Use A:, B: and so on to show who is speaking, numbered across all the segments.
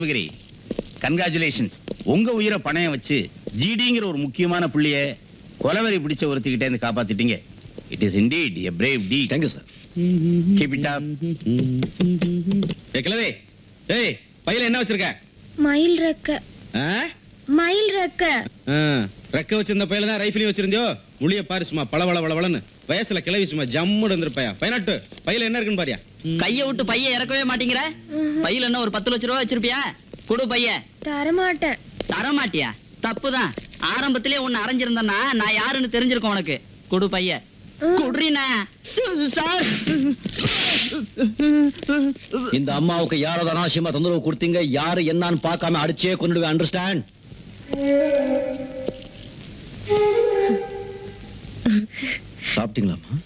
A: Sivagiri congratulations உங்க உயிரை பணையம் வச்சு ஜிடிங்கிற ஒரு முக்கியமான புள்ளிய கொலவரி பிடிச்ச ஒருத்திக்கிட்டே இருந்து காப்பாத்திட்டீங்க it is indeed a brave deed
B: thank you sir
A: keep it up
B: ஏ கிழவே ஏய் பையில என்ன வச்சிருக்க
C: மயில் ரெக்க
B: ஆ?
C: மயில் ரெக்க
B: ஆ, ரெக்க வச்சிருந்த பையில தான் ரைஃபிளையும் வச்சிருந்தியோ முழிய பாரு சும்மா பள பள பள பளன்னு வயசுல கிளவி சும்மா ஜம்முன்னு இருந்திருப்பையா பயனாட்டு பையில என்ன இருக்குன்னு பாரியா
D: கைய விட்டு பைய இறக்கவே மாட்டேங்கிற பையில என்ன ஒரு பத்து லட்ச ரூபா வச்சிருப்பியா குடு பைய
C: தரமாட்டேன்
D: தர மாட்டியா தப்புதான் ஆரம்பத்திலே உன்னை அரைஞ்சிருந்தனா நான் யாருன்னு தெரிஞ்சிருக்கோம் உனக்கு குடு பைய குடுறீனா சார்
E: இந்த அம்மாவுக்கு யாராவது அனாவசியமா தொந்தரவு கொடுத்தீங்க யாரு என்னன்னு பார்க்காம அடிச்சே கொண்டுடுவேன் அண்டர்ஸ்டாண்ட் சாப்பிட்டீங்களாம்மா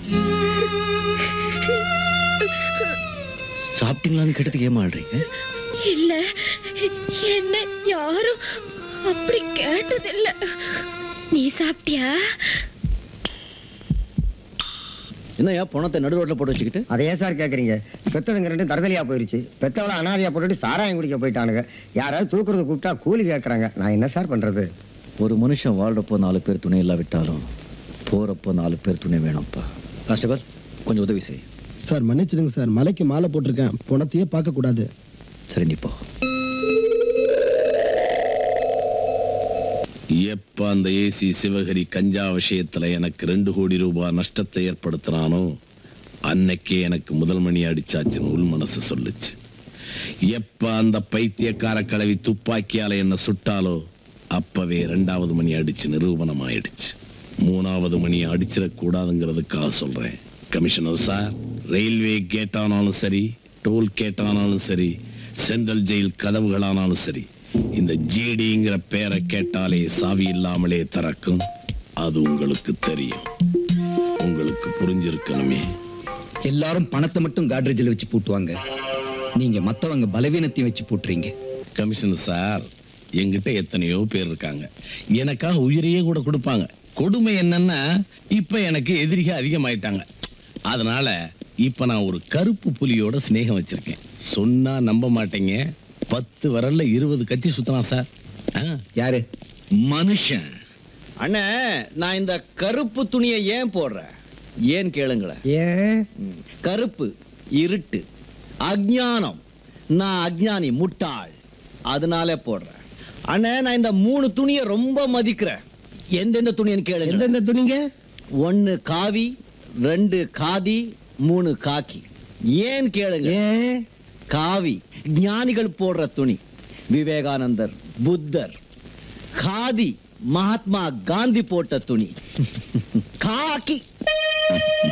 E: சாப்பிட்டீங்களான்னு கேட்டதுக்கு ஏமா ஆடுறீங்க
C: இல்ல என்ன யாரும் அப்படி கேட்டதில்ல நீ சாப்பிட்டியா
E: என்னய்யா பணத்தை நடு ரோட்ல போட்டு வச்சுக்கிட்டு
F: அதை ஏன் சார் கேக்குறீங்க பெத்ததுங்க ரெண்டும் தரதலியா போயிருச்சு பெத்தவள அனாதையா போட்டுட்டு சாராயம் குடிக்க போயிட்டானுங்க யாராவது தூக்குறது கூப்பிட்டா கூலி கேக்குறாங்க நான் என்ன சார் பண்றது
E: ஒரு மனுஷன் வாழ்றப்போ நாலு பேர் துணை இல்லாவிட்டாலும் போறப்போ நாலு பேர் துணை வேணும்ப்பா கான்ஸ்டபிள் கொஞ்சம் உதவி செய்
G: சார் மன்னிச்சிடுங்க சார் மலைக்கு மாலை போட்டிருக்கேன் பணத்தையே பார்க்க கூடாது
E: சரி நீ போ
H: எப்ப அந்த ஏசி சிவகரி கஞ்சா விஷயத்துல எனக்கு ரெண்டு கோடி ரூபாய் நஷ்டத்தை ஏற்படுத்தினானோ அன்னைக்கே எனக்கு முதல் மணி அடிச்சாச்சுன்னு உள் மனசு சொல்லுச்சு எப்ப அந்த பைத்தியக்கார கிழவி துப்பாக்கியால என்ன சுட்டாலோ அப்பவே ரெண்டாவது மணி அடிச்சு நிரூபணம் ஆயிடுச்சு மூணாவது மணி அடிச்சிடக்கூடாதுங்கிறதுக்காக சொல்றேன் கமிஷனர் சார் ரயில்வே கேட் ஆனாலும் சரி டோல் கேட் ஆனாலும் சரி சென்ட்ரல் ஜெயில் கதவுகளானாலும் சரி இந்த ஜிடிங்கிற பேரை கேட்டாலே சாவி இல்லாமலே திறக்கும் அது உங்களுக்கு தெரியும் உங்களுக்கு புரிஞ்சிருக்கணுமே
I: எல்லாரும் பணத்தை மட்டும் காட்ரேஜில் வச்சு பூட்டுவாங்க நீங்க மத்தவங்க பலவீனத்தையும் வச்சு பூட்டுறீங்க
H: கமிஷனர் சார் என்கிட்ட எத்தனையோ பேர் இருக்காங்க எனக்காக உயிரையே கூட கொடுப்பாங்க கொடுமை என்னன்னா இப்ப எனக்கு எதிரிக அதிகமாயிட்டாங்க அதனால இப்ப நான் ஒரு கருப்பு புலியோட சிநேகம் வச்சிருக்கேன் சொன்னா நம்ப மாட்டீங்க பத்து வரல்ல இருபது கத்தி சுத்தலாம் சார் ஆ,
I: யாரு
H: மனுஷன்
E: அண்ணே நான் இந்த கருப்பு துணியை ஏன் போடுறேன் ஏன் கேளுங்களேன்
F: ஏன்
E: கருப்பு இருட்டு அஜ்ஞானம் நான் அஜ்ஞானி முட்டாள் அதனால போடுறேன் அண்ணே நான் இந்த மூணு துணியை ரொம்ப மதிக்கிறேன் எந்தெந்த துணின்னு கேளுங்க
F: எந்தெந்த துணிங்க
E: ஒன்னு காவி ரெண்டு காதி மூணு காக்கி ஏன் கேளுங்க
F: ஏன்
E: காவி ஞானிகள் போடுற துணி விவேகானந்தர் புத்தர் காதி மகாத்மா காந்தி போட்ட துணி காக்கி